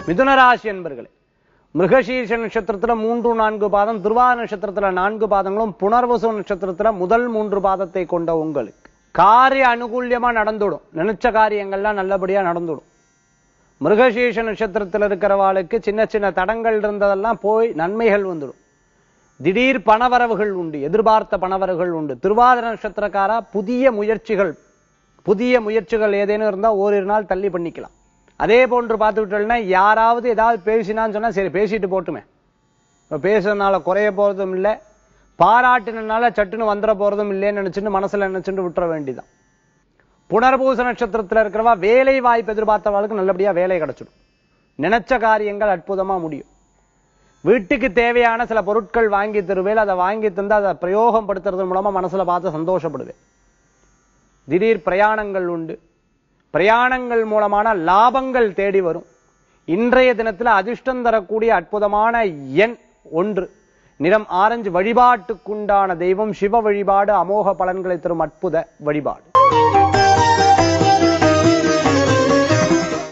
மிதுனராசி என்பர்களே மிருகசீர்ஷ நட்சத்திரத்துல மூன்று நான்கு பாதம் திருவாத நட்சத்திரத்துல நான்கு பாதங்களும் புனர்வசு நட்சத்திரத்துல முதல் மூன்று பாதத்தை கொண்ட உங்களுக்கு காரிய அனுகூல்யமா நடந்துடும் நினைச்ச காரியங்கள்லாம் நல்லபடியா நடந்துடும் மிருகசீர்ஷ நட்சத்திரத்தில் இருக்கிறவாளுக்கு சின்ன சின்ன தடங்கள் இருந்ததெல்லாம் போய் நன்மைகள் வந்துடும் திடீர் பணவரவுகள் உண்டு எதிர்பார்த்த பணவரவுகள் உண்டு திருவாதிர நட்சத்திரக்காரா புதிய முயற்சிகள் புதிய முயற்சிகள் ஏதேனும் இருந்தா ஓரிரு நாள் தள்ளி பண்ணிக்கலாம் அதே போன்று பார்த்துக்கிட்டோம்னா யாராவது ஏதாவது பேசினான்னு சொன்னா சரி பேசிட்டு போட்டுமே இப்ப பேசுறதுனால குறைய போறதும் இல்லை பாராட்டினால சட்டுன்னு வந்துட போறதும் இல்லைன்னு நினைச்சுட்டு மனசுல நினைச்சுட்டு விட்டுற வேண்டிதான் புனர்பூச நட்சத்திரத்துல இருக்கிறவா வேலை வாய்ப்பு எதிர்பார்த்தவர்களுக்கு நல்லபடியா வேலை கிடைச்சிடும் நினைச்ச காரியங்கள் அற்புதமா முடியும் வீட்டுக்கு தேவையான சில பொருட்கள் வாங்கி தருவேல் அதை வாங்கி தந்து அதை பிரயோகம் படுத்துறது மூலமா மனசுல பார்த்து சந்தோஷப்படுவேன் திடீர் பிரயாணங்கள் உண்டு பிரயாணங்கள் மூலமான லாபங்கள் தேடி வரும் இன்றைய தினத்துல அதிர்ஷ்டம் தரக்கூடிய அற்புதமான எண் ஒன்று நிறம் ஆரஞ்சு வழிபாட்டுக்குண்டான தெய்வம் சிவ வழிபாடு அமோக பலன்களை தரும் அற்புத வழிபாடு